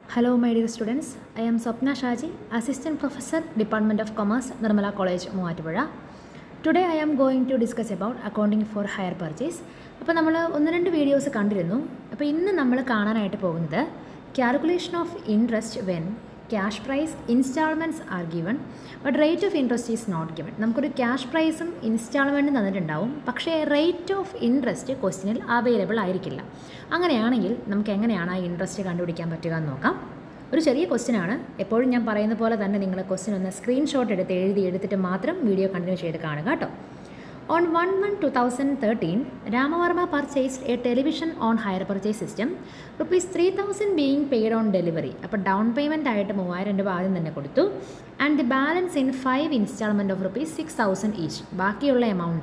Hello, my dear students. I am Swapna Shaji, Assistant Professor, Department of Commerce, Nirmala College, Muatupura. Today I am going to discuss about accounting for hire purchase. അപ്പോൾ നമ്മൾ ഒന്ന് രണ്ട് videos കണ്ടിരുന്നു അപ്പോൾ ഇന്ന് നമ്മൾ കാണാനായിട്ട് പോകുന്നത് calculation of interest when cash price instalments are given but rate of interest is not given നമുക്കൊരു ക്യാഷ് പ്രൈസും ഇൻസ്റ്റാൾമെൻറ്റും തന്നിട്ടുണ്ടാവും പക്ഷേ റേറ്റ് ഓഫ് ഇൻട്രസ്റ്റ് ക്വസ്റ്റിനിൽ അവൈലബിൾ ആയിരിക്കില്ല അങ്ങനെയാണെങ്കിൽ നമുക്ക് എങ്ങനെയാണ് ആ ഇൻട്രസ്റ്റ് കണ്ടുപിടിക്കാൻ പറ്റുക എന്ന് നോക്കാം ഒരു ചെറിയ ക്വസ്റ്റ്യൻ ആണ് എപ്പോഴും ഞാൻ പറയുന്ന പോലെ തന്നെ നിങ്ങൾ ക്വസ്റ്റ്യൻ ഒന്ന് സ്ക്രീൻഷോട്ട് എടുത്ത് എഴുതി എടുത്തിട്ട് മാത്രം വീഡിയോ കണ്ടിന്യൂ ചെയ്ത് കാണുക കേട്ടോ on one one two thousand thirteen Ramavarma purchased a television on hire purchase system rupees three thousand being paid on delivery അപ്പോൾ ഡൗൺ പേയ്മെൻ്റ് ആയിട്ട് മൂവായിരം രൂപ ആദ്യം തന്നെ കൊടുത്തു and the balance in five instalment of rupees six thousand each ബാക്കിയുള്ള amount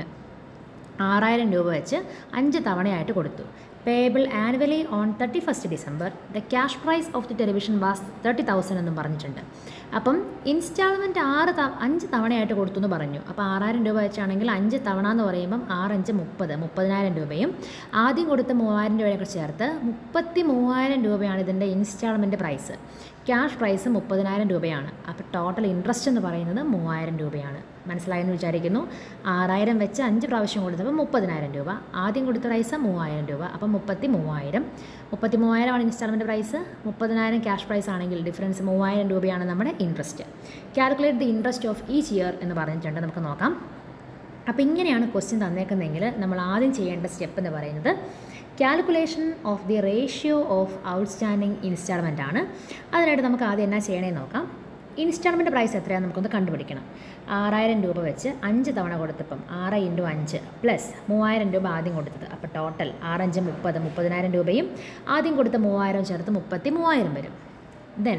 ആറായിരം രൂപ വെച്ച് അഞ്ച് തവണയായിട്ട് കൊടുത്തു payable annually on thirty first December the cash price of the television was thirty thousand എന്നും പറഞ്ഞിട്ടുണ്ട് അപ്പം ഇൻസ്റ്റാൾമെൻറ്റ് ആറ് ത അഞ്ച് തവണയായിട്ട് കൊടുത്തു എന്ന് പറഞ്ഞു അപ്പോൾ ആറായിരം രൂപ വെച്ചാണെങ്കിൽ അഞ്ച് തവണ എന്ന് പറയുമ്പം ആറഞ്ച് മുപ്പത് മുപ്പതിനായിരം രൂപയും ആദ്യം കൊടുത്ത മൂവായിരം രൂപയൊക്കെ ചേർത്ത് മുപ്പത്തി മൂവായിരം രൂപയാണ് ഇതിൻ്റെ ഇൻസ്റ്റാൾമെൻറ്റ് പ്രൈസ് ക്യാഷ് പ്രൈസ് മുപ്പതിനായിരം രൂപയാണ് അപ്പോൾ ടോട്ടൽ ഇൻട്രസ്റ്റ് എന്ന് പറയുന്നത് മൂവായിരം രൂപയാണ് മനസ്സിലായെന്ന് വിചാരിക്കുന്നു ആറായിരം വെച്ച് അഞ്ച് പ്രാവശ്യം കൊടുത്തപ്പോൾ മുപ്പതിനായിരം രൂപ ആദ്യം കൊടുത്ത പ്രൈസ് മൂവായിരം രൂപ അപ്പം മുപ്പത്തി മൂവായിരം മുപ്പത്തി മൂവായിരമാണ് ഇൻസ്റ്റാൾമെൻറ്റ് പ്രൈസ് മുപ്പതിനായിരം ക്യാഷ് പ്രൈസ് ആണെങ്കിൽ ഡിഫറൻസ് മൂവായിരം രൂപയാണ് നമ്മുടെ interest calculate the interest of each year എന്ന് പറഞ്ഞിട്ടുണ്ട് നമുക്ക് നോക്കാം അപ്പോൾ ഇങ്ങനെയാണ് ക്വസ്റ്റ്യൻ തന്നേക്കുന്നതെങ്കിൽ നമ്മൾ ആദ്യം ചെയ്യേണ്ട സ്റ്റെപ്പ് എന്ന് പറയുന്നത് calculation of the ratio of outstanding instalment ആണ് അതിനായിട്ട് നമുക്ക് ആദ്യം എന്നാ ചെയ്യണേന്ന് നോക്കാം ഇൻസ്റ്റാൾമെൻറ്റ് പ്രൈസ് എത്രയാണെന്ന് നമുക്കൊന്ന് കണ്ടുപിടിക്കണം ആറായിരം രൂപ വെച്ച് അഞ്ച് തവണ കൊടുത്തപ്പം ആറ് ഇൻറ്റു അഞ്ച് പ്ലസ് മൂവായിരം രൂപ ആദ്യം കൊടുത്തത് അപ്പോൾ ടോട്ടൽ ആറഞ്ച് മുപ്പത് മുപ്പതിനായിരം രൂപയും ആദ്യം കൊടുത്ത മൂവായിരം ചേർത്ത് മുപ്പത്തി മൂവായിരം വരും ദെൻ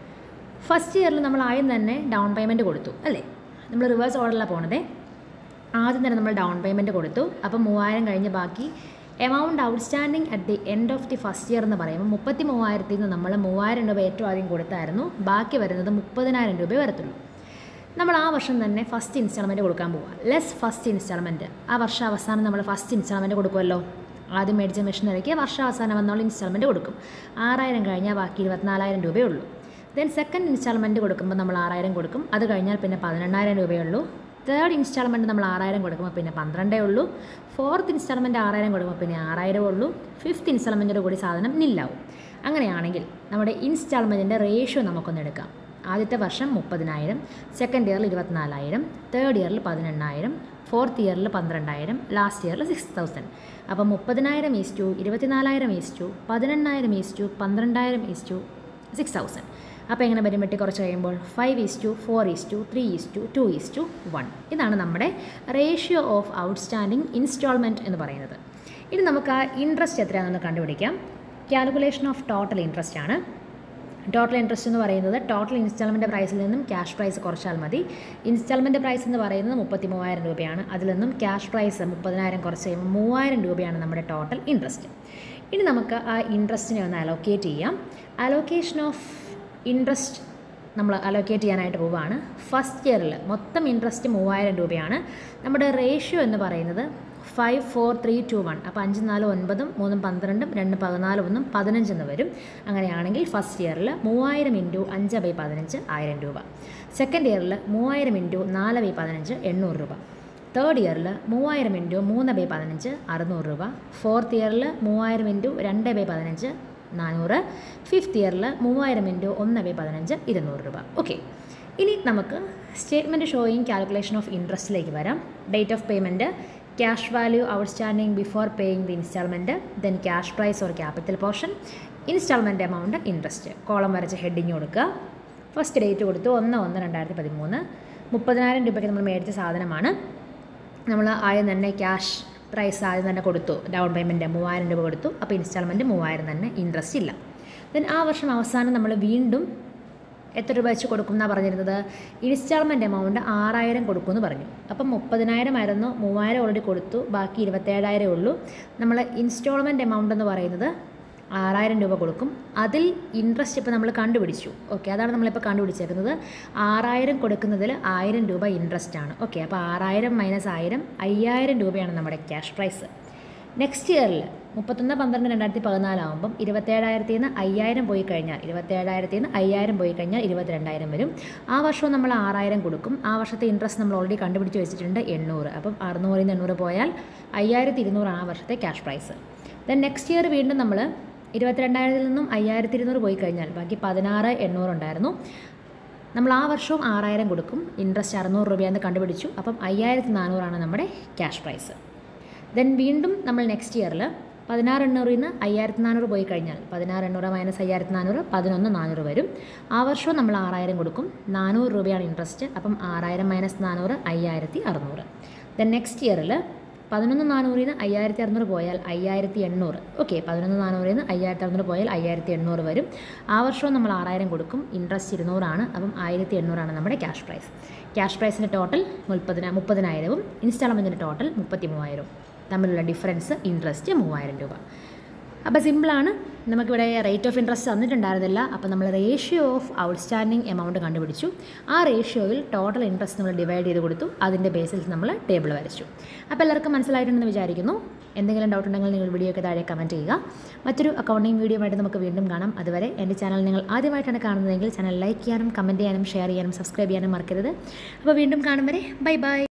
ഫസ്റ്റ് ഇയറിൽ നമ്മൾ ആദ്യം തന്നെ ഡൗൺ പേയ്മെൻറ്റ് കൊടുത്തു അല്ലേ നമ്മൾ റിവേഴ്സ് ഓർഡറിലാണ് പോണതേ ആദ്യം തന്നെ നമ്മൾ ഡൗൺ പേയ്മെൻറ്റ് കൊടുത്തു അപ്പോൾ മൂവായിരം കഴിഞ്ഞ് ബാക്കി amount outstanding at the end of the first year എന്ന് പറയുമ്പോൾ മുപ്പത്തി മൂവായിരത്തിൽ നിന്ന് നമ്മൾ മൂവായിരം രൂപ ഏറ്റവും ആദ്യം കൊടുത്തായിരുന്നു ബാക്കി വരുന്നത് മുപ്പതിനായിരം രൂപയെ വരത്തുള്ളൂ നമ്മൾ ആ വർഷം തന്നെ ഫസ്റ്റ് ഇൻസ്റ്റാൾമെൻറ്റ് കൊടുക്കാൻ പോവുക ലെസ് ഫസ്റ്റ് ഇൻസ്റ്റാൾമെൻറ്റ് ആ വർഷം അവസാനം നമ്മൾ ഫസ്റ്റ് ഇൻസ്റ്റാൾമെൻറ്റ് കൊടുക്കുമല്ലോ ആദ്യം മേടിച്ച മെഷീനറിക്ക് വർഷം അവസാനം വന്നുള്ള ഇൻസ്റ്റാൾമെൻറ്റ് കൊടുക്കും ആറായിരം കഴിഞ്ഞാൽ ബാക്കി ഇരുപത്തിനാലായിരം രൂപയേ ഉള്ളൂ ദെൻ സെക്കൻഡ് ഇൻസ്റ്റാൾമെൻറ്റ് കൊടുക്കുമ്പോൾ നമ്മൾ ആറായിരം കൊടുക്കും അത് കഴിഞ്ഞാൽ പിന്നെ പതിനെണ്ണായിരം രൂപയേ ഉള്ളൂ തേർഡ് ഇൻസ്റ്റാൾമെൻറ്റ് നമ്മൾ ആറായിരം കൊടുക്കുമ്പോൾ പിന്നെ പന്ത്രണ്ടേ ഉള്ളൂ ഫോർത്ത് ഇൻസ്റ്റാൾമെൻറ്റ് ആറായിരം കൊടുക്കുമ്പോൾ പിന്നെ ആറായിരം ഉള്ളൂ ഫിഫ്ത്ത് ഇൻസ്റ്റാൾമെൻറ്റിൻ്റെ കൂടി സാധനം നില്ലാവും അങ്ങനെയാണെങ്കിൽ നമ്മുടെ ഇൻസ്റ്റാൾമെൻറ്റിൻ്റെ റേഷ്യോ നമുക്കൊന്ന് എടുക്കാം ആദ്യത്തെ വർഷം മുപ്പതിനായിരം സെക്കൻഡ് ഇയറിൽ ഇരുപത്തിനാലായിരം തേർഡ് ഇയറിൽ പതിനെണ്ണായിരം ഫോർത്ത് ഇയറിൽ പന്ത്രണ്ടായിരം ലാസ്റ്റ് ഇയറിൽ സിക്സ് തൗസൻഡ് അപ്പോൾ മുപ്പതിനായിരം ഈസ് ടു ഇരുപത്തിനാലായിരം ഈസ് ടു പതിനെണ്ണായിരം ഈസ് ടു പന്ത്രണ്ടായിരം ഈസ് ടു സിക്സ് തൗസൻഡ് അപ്പോൾ എങ്ങനെ വരും വെട്ടി കുറച്ച് കഴിയുമ്പോൾ five is to four is to three is to two is to one ഇതാണ് നമ്മുടെ റേഷ്യോ ഓഫ് ഔട്ട്സ്റ്റാൻഡിങ് ഇൻസ്റ്റാൾമെൻറ്റ് എന്ന് പറയുന്നത് ഇനി നമുക്ക് ആ ഇൻട്രസ്റ്റ് എത്രയാണെന്ന് കണ്ടുപിടിക്കാം കാൽക്കുലേഷൻ ഓഫ് ടോട്ടൽ ഇൻട്രസ്റ്റ് ആണ് ടോട്ടൽ ഇൻട്രസ്റ്റ് എന്ന് പറയുന്നത് ടോട്ടൽ ഇൻസ്റ്റാൾമെൻറ്റ് പ്രൈസിൽ നിന്നും ക്യാഷ് പ്രൈസ് കുറച്ചാൽ മതി ഇൻസ്റ്റാൾമെൻറ്റ് പ്രൈസ് എന്ന് പറയുന്നത് മുപ്പത്തി മൂവായിരം രൂപയാണ് അതിൽ നിന്നും ക്യാഷ് പ്രൈസ് മുപ്പതിനായിരം കുറച്ച് കഴിയുമ്പോൾ മൂവായിരം രൂപയാണ് നമ്മുടെ ടോട്ടൽ ഇൻട്രസ്റ്റ് ഇനി നമുക്ക് ആ ഇൻട്രസ്റ്റിനെ ഒന്ന് അലോക്കേറ്റ് ചെയ്യാം അലോക്കേഷൻ ഓഫ് ഇൻട്രസ്റ്റ് നമ്മൾ അലോക്കേറ്റ് ചെയ്യാനായിട്ട് പോവുകയാണ് ഫസ്റ്റ് ഇയറിൽ മൊത്തം ഇൻട്രസ്റ്റ് മൂവായിരം രൂപയാണ് നമ്മുടെ റേഷ്യോ എന്ന് പറയുന്നത് five four three two one അപ്പോൾ അഞ്ച് നാല് ഒൻപതും മൂന്നും പന്ത്രണ്ടും രണ്ട് പതിനാല് ഒന്നും പതിനഞ്ചെന്ന് വരും അങ്ങനെയാണെങ്കിൽ ഫസ്റ്റ് ഇയറിൽ മൂവായിരം ഇൻറ്റു അഞ്ച് ബൈ പതിനഞ്ച് ആയിരം രൂപ സെക്കൻഡ് ഇയറിൽ മൂവായിരം ഇൻറ്റു നാല് ബൈ പതിനഞ്ച് എണ്ണൂറ് രൂപ തേർഡ് ഇയറിൽ മൂവായിരം ഇൻറ്റു മൂന്ന് ബൈ പതിനഞ്ച് അറുന്നൂറ് രൂപ ഫോർത്ത് ഇയറിൽ മൂവായിരം ഇൻറ്റു രണ്ട് ബൈ പതിനഞ്ച് നാനൂറ് ഫിഫ്ത്ത് ഇയറിൽ മൂവായിരം ഇൻറ്റു ഒന്ന് ബൈ പതിനഞ്ച് ഇരുന്നൂറ് രൂപ ഓക്കെ ഇനി നമുക്ക് സ്റ്റേറ്റ്മെൻറ്റ് ഷോയിങ് കാൽക്കുലേഷൻ ഓഫ് ഇൻട്രസ്റ്റിലേക്ക് വരാം date of payment cash value outstanding before paying the instalment then cash price or capital portion instalment amount interest column വരച്ച് ഹെഡിങ് കൊടുക്കുക ഫസ്റ്റ് ഡേറ്റ് കൊടുത്തു ഒന്ന് ഒന്ന് രണ്ടായിരത്തി പതിമൂന്ന് മുപ്പതിനായിരം രൂപയ്ക്ക് നമ്മൾ മേടിച്ച സാധനമാണ് നമ്മൾ ആദ്യം തന്നെ ക്യാഷ് പ്രൈസ് ആദ്യം തന്നെ കൊടുത്തു ഡൗൺ പേയ്മെൻറ്റ് മൂവായിരം രൂപ കൊടുത്തു അപ്പോൾ ഇൻസ്റ്റാൾമെൻറ്റ് മൂവായിരം തന്നെ ഇൻട്രസ്റ്റ് ഇല്ല ദെൻ ആ വർഷം അവസാനം നമ്മൾ വീണ്ടും എത്ര രൂപ വെച്ച് കൊടുക്കും എന്നാണ് പറഞ്ഞിരുന്നത് ഇൻസ്റ്റാൾമെൻറ്റ് എമൗണ്ട് ആറായിരം കൊടുക്കുമെന്ന് പറഞ്ഞു അപ്പം മുപ്പതിനായിരം ആയിരുന്നു മൂവായിരം ഓൾറെഡി കൊടുത്തു ബാക്കി ഇരുപത്തേഴായിരം ഉള്ളൂ നമ്മൾ ഇൻസ്റ്റാൾമെൻറ്റ് എമൗണ്ട് എന്ന് പറയുന്നത് ആറായിരം രൂപ കൊടുക്കും അതിൽ ഇൻട്രസ്റ്റ് ഇപ്പോൾ നമ്മൾ കണ്ടുപിടിച്ചു ഓക്കെ അതാണ് നമ്മളിപ്പോൾ കണ്ടുപിടിച്ചേക്കുന്നത് ആറായിരം കൊടുക്കുന്നതിൽ ആയിരം രൂപ ഇൻട്രസ്റ്റ് ആണ് ഓക്കെ അപ്പോൾ ആറായിരം മൈനസ് ആയിരം അയ്യായിരം രൂപയാണ് നമ്മുടെ ക്യാഷ് പ്രൈസ് നെക്സ്റ്റ് ഇയറിൽ മുപ്പത്തൊന്ന് പന്ത്രണ്ട് രണ്ടായിരത്തി പതിനാലാകുമ്പം ഇരുപത്തേഴായിരത്തിൽ നിന്ന് അയ്യായിരം പോയി കഴിഞ്ഞാൽ ഇരുപത്തേഴായിരത്തിൽ നിന്ന് അയ്യായിരം പോയി കഴിഞ്ഞാൽ ഇരുപത്തിരണ്ടായിരം വരും ആ വർഷവും നമ്മൾ ആറായിരം കൊടുക്കും ആ വർഷത്തെ ഇൻട്രസ്റ്റ് നമ്മൾ ഓൾറെഡി കണ്ടുപിടിച്ച് വെച്ചിട്ടുണ്ട് എണ്ണൂറ് അപ്പം അറുന്നൂറിൽ നിന്ന് എണ്ണൂറ് പോയാൽ അയ്യായിരത്തി ഇരുന്നൂറാണ് ആ വർഷത്തെ cash price then next year വീണ്ടും നമ്മൾ ഇരുപത്തിരണ്ടായിരത്തിൽ നിന്നും അയ്യായിരത്തി ഇരുന്നൂറ് പോയി കഴിഞ്ഞാൽ ബാക്കി പതിനാറ് എണ്ണൂറ് ഉണ്ടായിരുന്നു നമ്മൾ ആ വർഷവും ആറായിരം കൊടുക്കും ഇൻട്രസ്റ്റ് അറുന്നൂറ് രൂപയെന്ന് കണ്ടുപിടിച്ചു അപ്പം അയ്യായിരത്തി നാനൂറാണ് നമ്മുടെ ക്യാഷ് പ്രൈസ് ദെൻ വീണ്ടും നമ്മൾ നെക്സ്റ്റ് ഇയറിൽ പതിനാറ് എണ്ണൂറിൽ നിന്ന് അയ്യായിരത്തി നാനൂറ് പോയി കഴിഞ്ഞാൽ പതിനാറ് എണ്ണൂറ് മൈനസ് അയ്യായിരത്തി നാനൂറ് പതിനൊന്ന് നാനൂറ് വരും ആ വർഷവും നമ്മൾ ആറായിരം കൊടുക്കും നാനൂറ് രൂപയാണ് ഇൻട്രസ്റ്റ് അപ്പം ആറായിരം മൈനസ് നാനൂറ് അയ്യായിരത്തി അറുന്നൂറ് ദെൻ നെക്സ്റ്റ് ഇയറിൽ പതിനൊന്ന് നാനൂറിൽ നിന്ന് അയ്യായിരത്തി അറുന്നൂറ് പോയാൽ അയ്യായിരത്തി എണ്ണൂറ് ഓക്കെ പതിനൊന്ന് നാനൂറിൽ നിന്ന് അയ്യായിരത്തി അറുന്നൂറ് പോയാൽ അയ്യായിരത്തി എണ്ണൂറ് വരും ആ വർഷവും നമ്മൾ ആറായിരം കൊടുക്കും ഇൻട്രസ്റ്റ് ഇരുന്നൂറാണ് അപ്പം ആയിരത്തി എണ്ണൂറാണ് നമ്മുടെ ക്യാഷ് പ്രൈസ് ക്യാഷ് പ്രൈസിൻ്റെ ടോട്ടൽ മുപ്പതിന മുപ്പതിനായിരവും ഇൻസ്റ്റാൾമെൻറ്റിൻ്റെ ടോട്ടൽ മുപ്പത്തി മൂവായിരവും തമ്മിലുള്ള ഡിഫറൻസ് ഇൻട്രസ്റ്റ് മൂവായിരം രൂപ അപ്പോൾ സിമ്പിളാണ് നമുക്കിവിടെ റേറ്റ് ഓഫ് ഇൻട്രസ്റ്റ് തന്നിട്ടുണ്ടായിരുന്നില്ല അപ്പോൾ നമ്മൾ റേഷ്യോ ഓഫ് ഔട്ട്സ്റ്റാൻഡിങ് എമൗണ്ട് കണ്ടുപിടിച്ചു ആ റേഷ്യോയിൽ ടോട്ടൽ ഇൻട്രസ്റ്റ് നമ്മൾ ഡിവൈഡ് ചെയ്ത് കൊടുത്തു അതിൻ്റെ ബേസിൽ നമ്മൾ ടേബിൾ വരച്ചു അപ്പോൾ എല്ലാവർക്കും മനസ്സിലായിട്ടുണ്ടെന്ന് വിചാരിക്കുന്നു എന്തെങ്കിലും ഡൗട്ട് ഉണ്ടെങ്കിൽ നിങ്ങൾ വീഡിയോയ്ക്ക് താഴെ കമൻറ്റ് ചെയ്യുക മറ്റൊരു അക്കൗണ്ടിങ് വീഡിയോ ആയിട്ട് നമുക്ക് വീണ്ടും കാണാം അതുവരെ എൻ്റെ ചാനൽ നിങ്ങൾ ആദ്യമായിട്ടാണ് കാണുന്നതെങ്കിൽ ചാനൽ ലൈക്ക് ചെയ്യാനും കമൻറ്റ് ചെയ്യാനും ഷെയർ ചെയ്യാനും സബ്സ്ക്രൈബ് ചെയ്യാനും മറക്കരുത് അപ്പോൾ വീണ്ടും കാണും വരെ ബൈ ബൈ